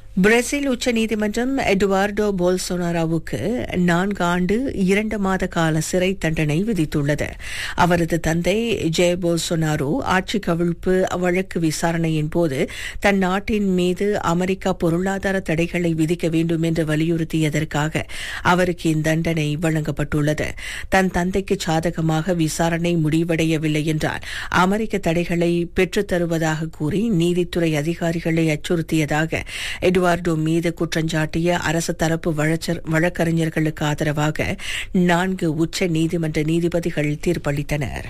Brazil உச்சநீதிமன்றம் எடுவார்டோ போல்சோனாரோவுக்கு நான்கு ஆண்டு இரண்டு மாத கால சிறை தண்டனை விதித்துள்ளது அவரது தந்தை ஜே போல்சோனாரோ ஆட்சி கவிழ்ப்பு வழக்கு விசாரணையின் போது தன் நாட்டின் மீது அமெரிக்கா பொருளாதார தடைகளை விதிக்க வேண்டும் என்று வலியுறுத்தியதற்காக அவருக்கு இத்தண்டனை வழங்கப்பட்டுள்ளது தன் தந்தைக்கு சாதகமாக விசாரணை முடிவடையவில்லை என்றால் அமெரிக்க தடைகளை பெற்றுத் தருவதாக கூறி நீதித்துறை அதிகாரிகளை அச்சுறுத்தியதாக எட்வார்டோ மீது குற்றஞ்சாட்டிய அரசு தரப்பு வழக்கறிஞர்களுக்கு ஆதரவாக நான்கு உச்ச நீதிமன்ற நீதிபதிகள் தீர்ப்பளித்தனர்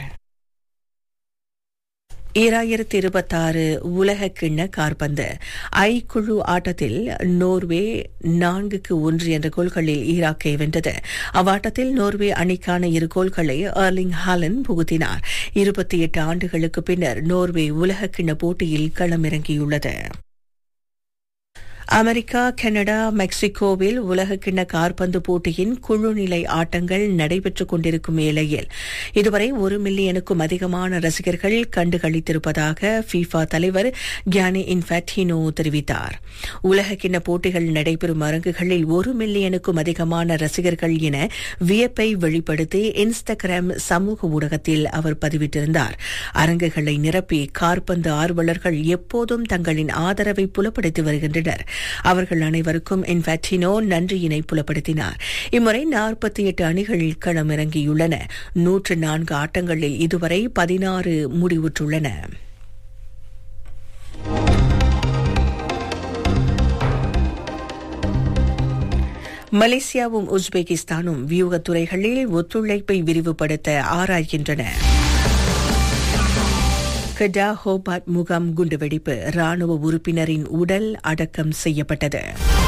ஈராயிரத்தி இருபத்தாறு உலக கிண்ண கார்பந்து ஐ குழு ஆட்டத்தில் நோர்வே நான்குக்கு ஒன்று என்ற கோல்களில் ஈராக்கை வென்றது அவ்வாட்டத்தில் நோர்வே அணிக்கான இரு கோல்களை அர்லிங் ஹாலன் புகுத்தினார் இருபத்தி எட்டு ஆண்டுகளுக்கு பின்னர் நோர்வே உலக கிண்ண போட்டியில் களமிறங்கியுள்ளது அமெரிக்கா கனடா மெக்சிகோவில் உலகக்கிண்ண கார்பந்து போட்டியின் குழு நிலை ஆட்டங்கள் நடைபெற்றுக் கொண்டிருக்கும் வேளையில் இதுவரை ஒரு மில்லியனுக்கும் அதிகமான ரசிகர்கள் கண்டுகளித்திருப்பதாக ஃபீஃபா தலைவர் கியானி இன்ஃபாட்டினோ தெரிவித்தார் உலகக்கிண்ண போட்டிகள் நடைபெறும் அரங்குகளில் ஒரு மில்லியனுக்கும் அதிகமான ரசிகர்கள் என வியப்பை வெளிப்படுத்தி இன்ஸ்டாகிராம் சமூக ஊடகத்தில் அவர் பதிவிட்டிருந்தார் அரங்குகளை நிரப்பி கார்பந்து ஆர்வலர்கள் எப்போதும் தங்களின் ஆதரவை புலப்படுத்தி வருகின்றனர் அவர்கள் அனைவருக்கும் இன்ஃபாட்டினோ நன்றியினை புலப்படுத்தினார் இம்முறை நாற்பத்தி எட்டு அணிகள் களமிறங்கியுள்ளன நூற்று நான்கு ஆட்டங்களில் இதுவரை பதினாறு முடிவுற்றுள்ளன மலேசியாவும் உஸ்பெகிஸ்தானும் வியூகத்துறைகளில் ஒத்துழைப்பை விரிவுபடுத்த ஆராய்கின்றன கடா ஹோபாட் முகாம் குண்டுவெடிப்பு ராணுவ உறுப்பினரின் உடல் அடக்கம் செய்யப்பட்டது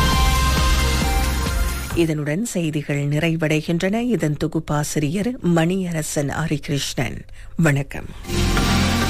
இதனுடன் செய்திகள் நிறைவடைகின்றன இதன் தொகுப்பாசிரியர் மணியரசன் ஹரிகிருஷ்ணன் வணக்கம்